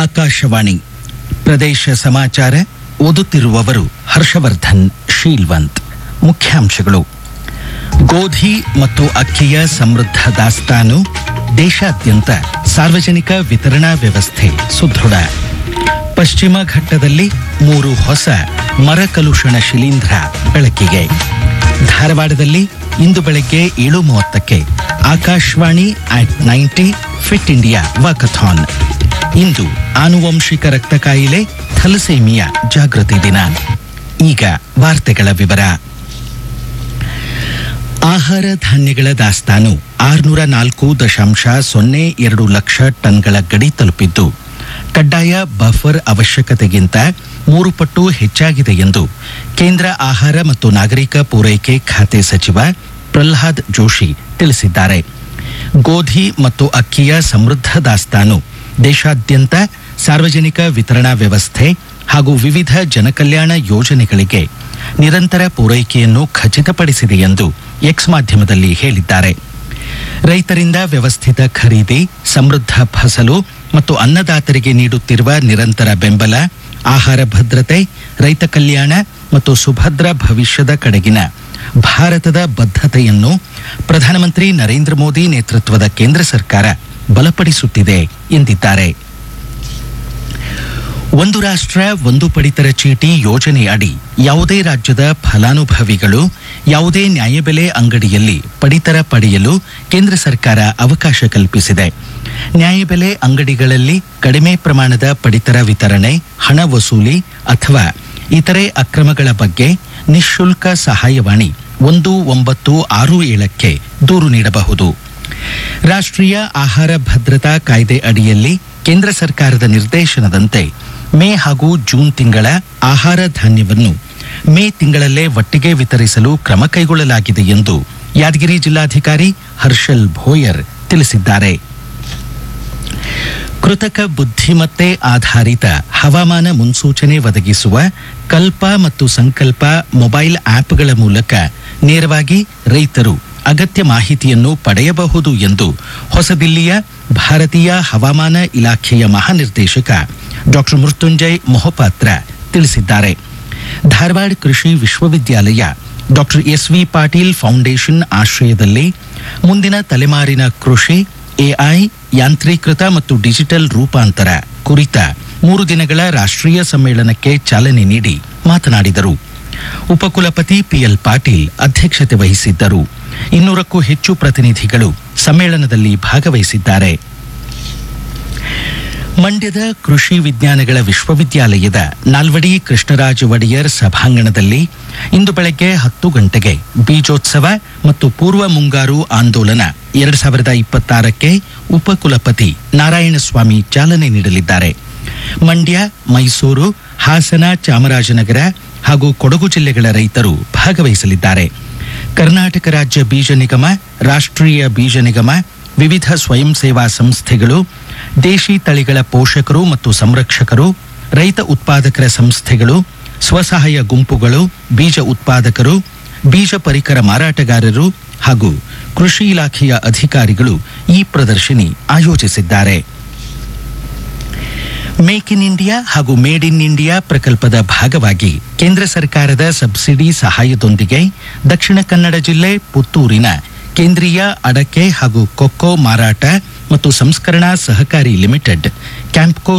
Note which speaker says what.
Speaker 1: ಆಕಾಶವಾಣಿ ಪ್ರದೇಶ ಸಮಾಚಾರ ಓದುತ್ತಿರುವವರು ಹರ್ಷವರ್ಧನ್ ಶೀಲ್ವಂತ್ ಮುಖ್ಯಾಂಶಗಳು ಗೋಧಿ ಮತ್ತು ಅಕ್ಕಿಯ ಸಮೃದ್ಧ ದಾಸ್ತಾನು ದೇಶಾದ್ಯಂತ ಸಾರ್ವಜನಿಕ ವಿತರಣಾ ವ್ಯವಸ್ಥೆ ಸುದೃಢ ಪಶ್ಚಿಮ ಘಟ್ಟದಲ್ಲಿ ಮೂರು ಹೊಸ ಮರಕಲುಷಣ ಶಿಲೀಂಧ್ರ ಬೆಳಕಿಗೆ ಧಾರವಾಡದಲ್ಲಿ ಇಂದು ಬೆಳಗ್ಗೆ ಏಳು ಮೂವತ್ತಕ್ಕೆ Akashvani at ninety fit India walkathon ಇಂದು ಆನುವಂಶಿಕ ರಕ್ತ ಕಾಯಿಲೆ ಥಲಸೇಮಿಯಾ ಜಾಗೃತಿ ದಿನ ಈಗ ವಾರ್ತೆಗಳ ವಿವರ ಆಹಾರ ಧಾನ್ಯಗಳ ದಾಸ್ತಾನು ಆರುನೂರ ನಾಲ್ಕು ದಶಾಂಶ ಸೊನ್ನೆ ಎರಡು ಲಕ್ಷ ಟನ್ಗಳ ಗಡಿ ತಲುಪಿದ್ದು ಕಡ್ಡಾಯ ಬಫರ್ ಅವಶ್ಯಕತೆಗಿಂತ ಮೂರು ಪಟ್ಟು ಹೆಚ್ಚಾಗಿದೆ ಎಂದು ಕೇಂದ್ರ ಆಹಾರ ಮತ್ತು ನಾಗರಿಕ ಪೂರೈಕೆ ಖಾತೆ ಸಚಿವ ಪ್ರಹ್ಲಾದ್ ಜೋಶಿ ತಿಳಿಸಿದ್ದಾರೆ ಗೋಧಿ ಮತ್ತು ಅಕ್ಕಿಯ ಸಮೃದ್ಧ ದಾಸ್ತಾನು ದೇಶಾದ್ಯಂತ ಸಾರ್ವಜನಿಕ ವಿತರಣಾ ವ್ಯವಸ್ಥೆ ಹಾಗೂ ವಿವಿಧ ಜನಕಲ್ಯಾಣ ಯೋಜನೆಗಳಿಗೆ ನಿರಂತರ ಪೂರೈಕೆಯನ್ನು ಖಚಿತಪಡಿಸಿದೆ ಎಂದು ಎಕ್ಸ್ ಮಾಧ್ಯಮದಲ್ಲಿ ಹೇಳಿದ್ದಾರೆ ರೈತರಿಂದ ವ್ಯವಸ್ಥಿತ ಖರೀದಿ ಸಮೃದ್ಧ ಫಸಲು ಮತ್ತು ಅನ್ನದಾತರಿಗೆ ನೀಡುತ್ತಿರುವ ನಿರಂತರ ಬೆಂಬಲ ಆಹಾರ ಭದ್ರತೆ ರೈತ ಕಲ್ಯಾಣ ಮತ್ತು ಸುಭದ್ರ ಭವಿಷ್ಯದ ಕಡೆಗಿನ ಭಾರತದ ಬದ್ಧತೆಯನ್ನು ಪ್ರಧಾನಮಂತ್ರಿ ನರೇಂದ್ರ ಮೋದಿ ನೇತೃತ್ವದ ಕೇಂದ್ರ ಸರ್ಕಾರ ಬಲಪಡಿಸುತ್ತಿದೆ ಎಂದಿದ್ದಾರೆ ಒಂದು ರಾಷ್ಟ್ರ ಒಂದು ಪಡಿತರ ಚೀಟಿ ಯೋಜನೆ ಅಡಿ ಯಾವುದೇ ರಾಜ್ಯದ ಫಲಾನುಭವಿಗಳು ಯಾವುದೇ ನ್ಯಾಯಬೆಲೆ ಅಂಗಡಿಯಲ್ಲಿ ಪಡಿತರ ಪಡೆಯಲು ಕೇಂದ್ರ ಸರ್ಕಾರ ಅವಕಾಶ ಕಲ್ಪಿಸಿದೆ ನ್ಯಾಯಬೆಲೆ ಅಂಗಡಿಗಳಲ್ಲಿ ಕಡಿಮೆ ಪ್ರಮಾಣದ ಪಡಿತರ ವಿತರಣೆ ಹಣ ವಸೂಲಿ ಅಥವಾ ಇತರೆ ಅಕ್ರಮಗಳ ಬಗ್ಗೆ ನಿಶುಲ್ಕ ಸಹಾಯವಾಣಿ ಒಂದು ಒಂಬತ್ತು ಆರು ಏಳಕ್ಕೆ ದೂರು ನೀಡಬಹುದು ರಾಷ್ಟ್ರೀಯ ಆಹಾರ ಭದ್ರತಾ ಕಾಯ್ದೆ ಅಡಿಯಲ್ಲಿ ಕೇಂದ್ರ ಸರ್ಕಾರದ ನಿರ್ದೇಶನದಂತೆ ಮೇ ಹಾಗೂ ಜೂನ್ ತಿಂಗಳ ಆಹಾರ ಧಾನ್ಯವನ್ನು ಮೇ ತಿಂಗಳಲ್ಲೇ ಒಟ್ಟಿಗೆ ವಿತರಿಸಲು ಕ್ರಮ ಕೈಗೊಳ್ಳಲಾಗಿದೆ ಎಂದು ಯಾದಗಿರಿ ಜಿಲ್ಲಾಧಿಕಾರಿ ಹರ್ಷಲ್ ಭೋಯರ್ ತಿಳಿಸಿದ್ದಾರೆ ಕೃತಕ ಬುದ್ಧಿಮತ್ತೆ ಆಧಾರಿತ ಹವಾಮಾನ ಮುನ್ಸೂಚನೆ ಒದಗಿಸುವ ಕಲ್ಪ ಮತ್ತು ಸಂಕಲ್ಪ ಮೊಬೈಲ್ ಆಪ್ಗಳ ಮೂಲಕ ನೇರವಾಗಿ ರೈತರು ಅಗತ್ಯ ಮಾಹಿತಿಯನ್ನು ಪಡೆಯಬಹುದು ಎಂದು ಹೊಸದಿಲ್ಲಿಯ ಭಾರತೀಯ ಹವಾಮಾನ ಇಲಾಖೆಯ ಮಹಾನಿರ್ದೇಶಕ ಡಾಕ್ಟರ್ ಮೃತ್ಯುಂಜಯ್ ಮೊಹಪಾತ್ರ ತಿಳಿಸಿದ್ದಾರೆ ಧಾರವಾಡ ಕೃಷಿ ವಿಶ್ವವಿದ್ಯಾಲಯ doctor S V Patil foundation ಆಶ್ರಯದಲ್ಲಿ ಮುಂದಿನ ತಲೆಮಾರಿನ ಕೃಷಿ ಎಐ ಯಾಂತ್ರೀಕೃತ ಮತ್ತು ಡಿಜಿಟಲ್ ರೂಪಾಂತರ ಕುರಿತ ಮೂರು ದಿನಗಳ ರಾಷ್ಟ್ರೀಯ ಸಮ್ಮೇಳನಕ್ಕೆ ಚಾಲನೆ ನೀಡಿ ಮಾತನಾಡಿದರು ಉಪಕುಲಪತಿ ಪಿಎಲ್ ಪಾಟೀಲ್ ಅಧ್ಯಕ್ಷತೆ ವಹಿಸಿದ್ದರು ಇನ್ನೂರಕ್ಕೂ ಹೆಚ್ಚು ಪ್ರತಿನಿಧಿಗಳು ಸಮ್ಮೇಳನದಲ್ಲಿ ಭಾಗವಹಿಸಿದ್ದಾರೆ ಮಂಡ್ಯದ ಕೃಷಿ ವಿಜ್ಞಾನಗಳ ವಿಶ್ವವಿದ್ಯಾಲಯದ ನಾಲ್ವಡಿ ಕೃಷ್ಣರಾಜ ಒಡೆಯರ್ ಸಭಾಂಗಣದಲ್ಲಿ ಇಂದು ಬೆಳಗ್ಗೆ ಹತ್ತು ಗಂಟೆಗೆ ಬೀಜೋತ್ಸವ ಮತ್ತು ಪೂರ್ವ ಮುಂಗಾರು ಆಂದೋಲನ ಎರಡ್ ಸಾವಿರದ ಇಪ್ಪತ್ತಾರಕ್ಕೆ ಉಪಕುಲಪತಿ ನಾರಾಯಣಸ್ವಾಮಿ ಚಾಲನೆ ನೀಡಲಿದ್ದಾರೆ ಮಂಡ್ಯ ಮೈಸೂರು ಹಾಸನ ಚಾಮರಾಜನಗರ ಹಾಗೂ ಕೊಡಗು ಜಿಲ್ಲೆಗಳ ರೈತರು ಭಾಗವಹಿಸಲಿದ್ದಾರೆ ಕರ್ನಾಟಕ ರಾಜ್ಯ ಬೀಜ ನಿಗಮ ರಾಷ್ಟ್ರೀಯ ಬೀಜ ನಿಗಮ ವಿವಿಧ ಸ್ವಯಂ ಸೇವಾ ಸಂಸ್ಥೆಗಳು ದೇಶಿ ತಳಿಗಳ ಪೋಷಕರು ಮತ್ತು ಸಂರಕ್ಷಕರು ರೈತ ಉತ್ಪಾದಕರ ಸಂಸ್ಥೆಗಳು ಸ್ವಸಹಾಯ ಗುಂಪುಗಳು ಬೀಜ ಉತ್ಪಾದಕರು ಬೀಜ ಪರಿಕರ ಮಾರಾಟಗಾರರು ಹಾಗೂ ಕೃಷಿ ಇಲಾಖೆಯ ಅಧಿಕಾರಿಗಳು ಈ ಪ್ರದರ್ಶನಿ ಆಯೋಜಿಸಿದ್ದಾರೆ ಮೇಕ್ ಇನ್ ಇಂಡಿಯಾ ಹಾಗೂ ಮೇಡ್ ಇನ್ ಇಂಡಿಯಾ ಪ್ರಕಲ್ಪದ ಭಾಗವಾಗಿ ಕೇಂದ್ರ ಸರ್ಕಾರದ ಸಬ್ಸಿಡಿ ಸಹಾಯದೊಂದಿಗೆ ದಕ್ಷಿಣ ಕನ್ನಡ ಜಿಲ್ಲೆ ಪುತ್ತೂರಿನ ಕೇಂದ್ರೀಯ ಅಡಕೆ ಹಾಗೂ ಕೊಕ್ಕೋ ಮಾರಾಟ ಮತ್ತು ಸಂಸ್ಕರಣಾ ಸಹಕಾರಿ ಲಿಮಿಟೆಡ್ ಕ್ಯಾಂಪ್ಕೋ